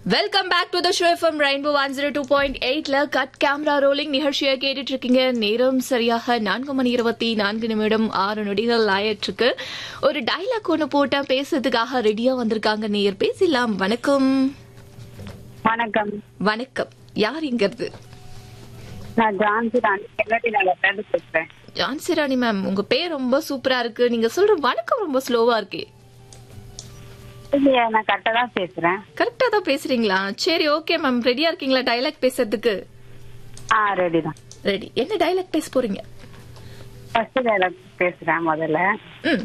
Welcome back to the show FM rainbow one zero two point எயிட்ல cut camera rolling நிகழ்ச்சியை கேட்டுட்டு இருக்கீங்க நேரம் சரியாக நான்கு மணி இருபத்தி நான்கு நிமிடம் ஆறு நொடிகள் ஆயிட்டு இருக்கு ஒரு டைலாக் ஒன்று போட்டா பேசுறதுக்காக ரெடியா வந்திருக்காங்க நேயர் பேசலாம் வணக்கம் வணக்கம் வணக்கம் யார் இங்கிறது நான் ஜான்சி ராணி செல்லட்டி நகர்ல இருந்து பேசுறேன் ஜான்சி ராணி மேம் உங்க பேர் ரொம்ப சூப்பரா இருக்கு நீங்க சொல்ற வணக்கம் ரொம்ப ஸ்லோவா இருக்கே இல்லையா நான் கரெக்டா தான் பேசுறேன் கரெக்டா தான் பேசுறீங்களா சரி ஓகே மேம் ரெடியா இருக்கீங்களா டைலாக் பேசுறதுக்கு ஆ ரெடி தான் ரெடி என்ன டைலாக் பேச போறீங்க ஃபர்ஸ்ட் டைலாக் பேசுறேன் முதல்ல ம்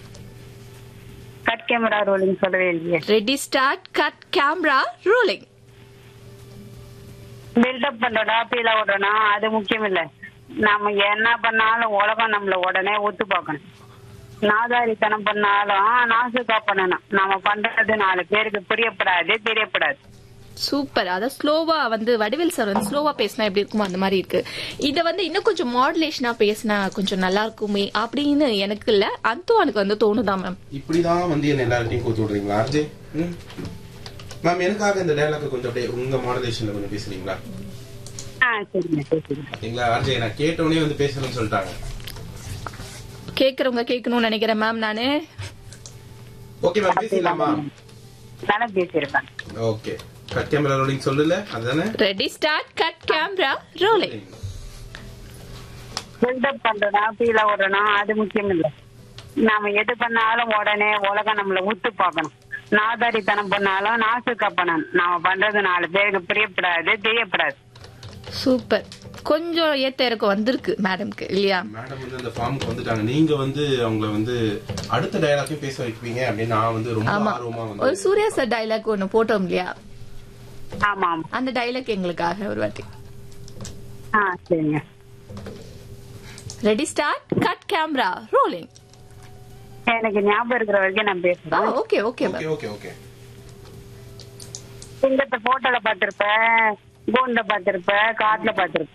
கட் கேமரா ரோலிங் சொல்லவே இல்லையே ready start cut camera rolling buildup பண்றடா பீல விடணும் அது முக்கியம் இல்ல நாம என்ன பண்ணாலும் உலகம் நம்மள உடனே ஒத்து பார்க்கணும் நாதாரித்தனம் பண்ணாலும் நாசுக்கா பண்ணணும் நாம பண்றது நாலு பேருக்கு புரியப்படாது தெரியப்படாது சூப்பர் அதான் ஸ்லோவா வந்து வடிவேல் சார் வந்து ஸ்லோவா பேசினா எப்படி இருக்குமோ அந்த மாதிரி இருக்கு இத வந்து இன்னும் கொஞ்சம் மாடுலேஷனா பேசினா கொஞ்சம் நல்லா இருக்குமே அப்படின்னு எனக்கு இல்ல அந்துவானுக்கு வந்து தோணுதான் மேம் இப்படிதான் வந்து என்ன எல்லார்ட்டையும் கூத்து விடுறீங்களா ஆர்ஜே ம்? மேம் எனக்காக இந்த டைலாக் கொஞ்சம் அப்படியே உங்க மாடலேஷன்ல கொஞ்சம் பேசுறீங்களா ஆ சரிங்க பேசுறேன் பாத்தீங்களா ஆர்ஜே நான் கேட்டோடனே வந்து பேசணும்னு சொல்லிட்டாங்க கேக்குறவங்க கேட்கணும்னு நினைக்கிறேன் மேம் நானு ஓகே மேம் பேசிடலாமா தானே பேசியிருப்பேன் ஓகே கட் கேமரா ரோலிங் சொல்லல அதுதானே ready start cut camera rolling buildup பண்றதா பீல விடணும் அது முக்கியம் இல்ல நாம எது பண்ணாலும் உடனே உலகம் நம்மள உத்து பார்க்கணும் நாதாரித்தனம் பண்ணாலும் நாசுக்கா பண்ணணும் நாம பண்றது நாலு பேருக்கு பிரியப்படாது தெரியப்படாது சூப்பர் கொஞ்சம் ஏத்த இறக்கம் வந்திருக்கு மேடம்க்கு இல்லையா மேடம் வந்து அந்த ஃபார்முக்கு வந்துட்டாங்க நீங்க வந்து அவங்கள வந்து அடுத்த டைலாக்கையும் பேச வைப்பீங்க அப்படின்னு நான் வந்து ரொம்ப ஆமா ஆர்வமா ஒரு வந்து சூர்யா சார் டைலாக் ஒன்னு போட்டோம் இல்லையா ஆமா ஆமா அந்த டைலாக் எங்களுக்காக ஒரு வாட்டி ஆ சரிங்க ready start cut camera rolling எனக்கு ஞாபகம் இருக்கிற வரைக்கும் நான் பேசுறேன் okay okay okay okay okay சிங்கத்தை போட்டோல பாத்திருப்ப கூண்ட பாத்திருப்ப காட்டுல பாத்திருப்ப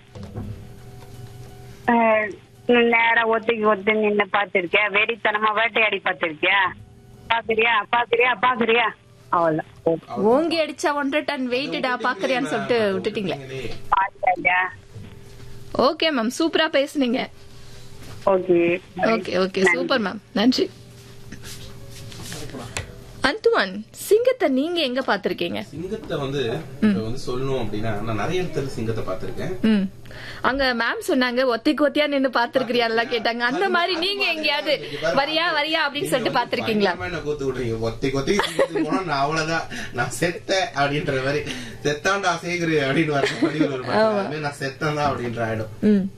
அஹ், நேரா ஒத்திக்கு ஒத்து நின்னு பாத்திருக்கியா வெறித்தனமா வேட்டையாடி பாத்திருக்கியா பாக்குறியா பாக்குறியா பாக்குறியா அவ்வளவுதான் ஓங்கி அடிச்சா ஒன்றரை டன் வெயிட்டடா பாக்குறியான்னு சொல்லிட்டு விட்டுட்டீங்களே பாத்தியா ஓகே மேம் சூப்பரா பேசுனீங்க okay okay okay super ma'am நன்றி அந்துவான் சிங்கத்தை நீங்க எங்க பாத்திருக்கீங்க சிங்கத்தை வந்து இப்ப வந்து சொல்லணும் அப்படின்னா நான் நிறைய இடத்துல சிங்கத்தை பார்த்திருக்கேன் ம் அங்க மேம் சொன்னாங்க ஒத்திக்கு ஒத்தியா நின்னு பாத்துருக்கிறியான்லாம் கேட்டாங்க அந்த மாதிரி நீங்க எங்கேயாவது வரியா வரியா அப்படின்னு சொல்லிட்டு பாத்திருக்கீங்களா பயங்கரமா என்ன கூத்து விடுறீங்க ஒத்தி கொத்தி சிங்கத்துக்கு போனா நான் அவ்வளவுதான் நான் செத்தேன் அப்படின்ற மாதிரி செத்தாண்டா சேகரு அப்படின்னு வர வடிவில் ஒரு பாட்டு. அது மாதிரி நான் செத்தேன் தான் அப்படின்ற ஆயிடும் ம்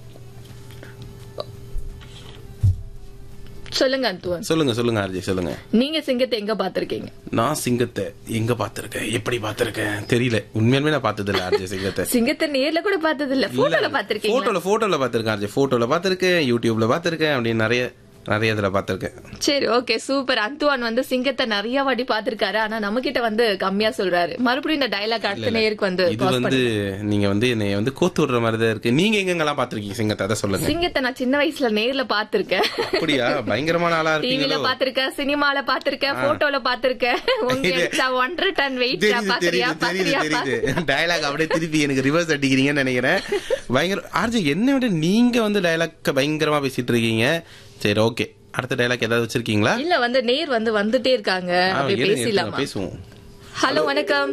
சொல்லுங்க அந்துவான் சொல்லுங்க சொல்லுங்க ஆர்ஜி சொல்லுங்க நீங்க சிங்கத்தை எங்க பாத்திருக்கீங்க நான் சிங்கத்தை எங்க பாத்திருக்கேன் எப்படி பாத்திருக்கேன் தெரியல உண்மையாலுமே நான் பார்த்தது இல்ல ஆர்ஜி சிங்கத்தை சிங்கத்தை நேர்ல கூட பார்த்தது இல்ல போட்டோல பாத்திருக்கீங்க போட்டோல போட்டோல பாத்திருக்கேன் ஆர்ஜி போட்டோல பாத்திருக்கேன் யூடியூப்ல பாத்திருக்கேன் அப்படின்னு நிறைய நிறைய இதுல பாத்திருக்கேன் சரி ஓகே சூப்பர் அந்துவான் வந்து சிங்கத்தை நிறைய வாட்டி பாத்திருக்காரு ஆனா நம்ம கிட்ட வந்து கம்மியா சொல்றாரு மறுபடியும் இந்த டைலாக் அடுத்த நேருக்கு வந்து இது pause வந்து நீங்க வந்து என்னை வந்து கோத்து விடுற மாதிரி தான் இருக்கு நீங்க எங்கெங்கெல்லாம் பாத்திருக்கீங்க சிங்கத்தை அதை சொல்லுங்க சிங்கத்தை நான் சின்ன வயசுல நேர்ல பாத்திருக்கேன் அப்படியா பயங்கரமான ஆளா டிவில இருப்பீங்களோ பாத்திருக்கேன் சினிமால பாத்திருக்கேன் போட்டோல பாத்திருக்கேன் உங்க இது- எடுத்தா ஒன்றரை டன் வெயிட் தெரியுது பாக்குறியா தெரியுது தெரியுது பாக்குறியா தெரியுது டயலாக் அப்படியே திருப்பி எனக்கு ரிவர்ஸ் அடிக்கிறீங்கன்னு நினைக்கிறேன் பயங்கர ஆர்ஜி என்னை விட நீங்க வந்து டயலாக் பயங்கரமா பேசிட்டு இருக்கீங்க சரி ஓகே அடுத்த டயலாக் ஏதாவது வச்சிருக்கீங்களா இல்ல வந்து நேர் வந்து வந்துட்டே இருக்காங்க ஆ, அப்படி இருங்க, இருங்க, பேசலாமா பேசுவோம் ஹலோ வணக்கம்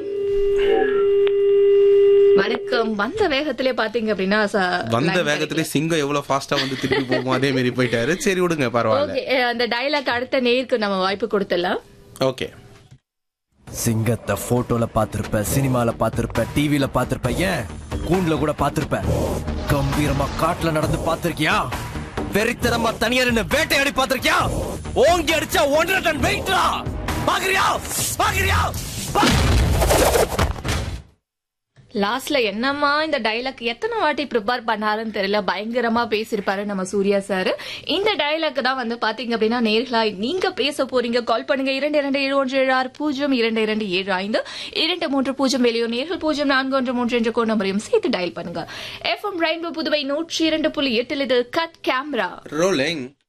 வணக்கம் வந்த வேகத்திலே பாத்தீங்க அப்படின்னா ச- வந்த line வேகத்திலே சிங்கம் எவ்வளவு ஃபாஸ்டா வந்து திருப்பி போகும் அதே மாதிரி போயிட்டாரு சரி விடுங்க பரவாயில்ல ஓகே அந்த டைலாக் அடுத்த நேருக்கு நம்ம வாய்ப்பு கொடுத்துடலாம் ஓகே சிங்கத்தை போட்டோல பாத்திருப்ப சினிமால பாத்திருப்ப டிவில பாத்திருப்ப ஏன் கூண்டுல கூட பாத்திருப்ப கம்பீரமா காட்டுல நடந்து பாத்திருக்கியா வெறித்தனமா தனியா நின்னு வேட்டையாடி பாத்திருக்கியா ஓங்கி அடிச்சா ஒன்றரை டன் வெயிட்ரா பாக்குறியா பாக்குறியா லாஸ்ட்ல என்னம்மா இந்த டைலாக் எத்தனை வாட்டி ப்ரிப்பேர் பண்ணாருன்னு தெரியல பயங்கரமா பேசியிருப்பாரு நம்ம சூர்யா சார் இந்த டைலாக் தான் வந்து பாத்தீங்க அப்படின்னா நேர்களா நீங்க பேச போறீங்க கால் பண்ணுங்க இரண்டு இரண்டு ஏழு ஒன்று ஏழு ஆறு பூஜ்ஜியம் இரண்டு இரண்டு ஏழு ஐந்து இரண்டு மூன்று பூஜ்ஜியம் வெளியோ நேர்கள் பூஜ்ஜியம் நான்கு ஒன்று மூன்று என்ற கோட் நம்பரையும் சேர்த்து டயல் பண்ணுங்க எஃப்எம் ரெயின்போ புதுவை நூற்றி இரண்டு புள்ளி எட்டில் இது கட் கேமரா ரோலிங்